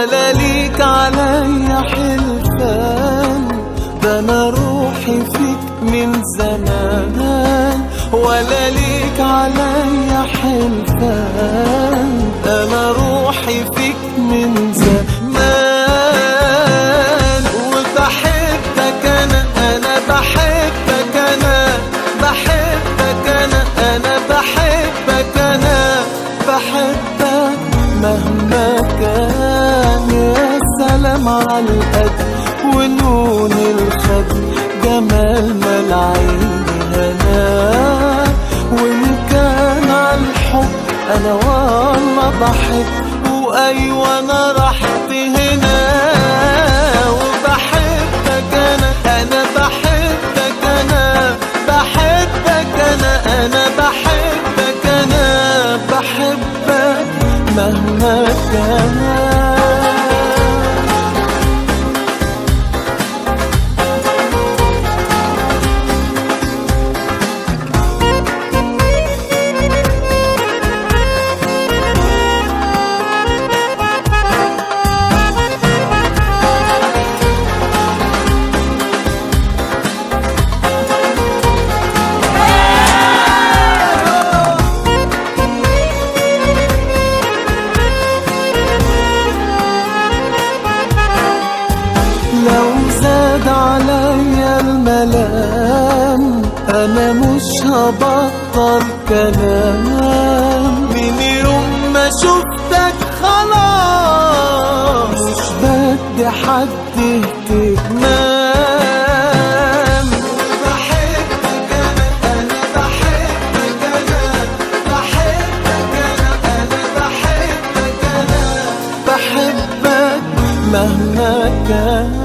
ولا ليك عليا حلفان ده انا روحي فيك من زمان ولا ليك عليا حلفان ده انا روحي فيك من زمان وبحبك انا انا بحبك انا بحبك انا انا بحبك انا بحبك مهما كان يا سلام على القد ونون الخد جمال ما العين هنا وان كان على الحب انا والله بحب وايوه انا رحت هنا وبحبك انا انا بحبك انا بحبك انا انا بحبك انا بحبك مهما كان لو زاد عليا الملام انا مش هبطل كلام من يوم ما شفتك خلاص مش بدي حد اهتمام بحبك انا انا بحبك انا بحبك انا انا بحبك انا بحبك مهما كان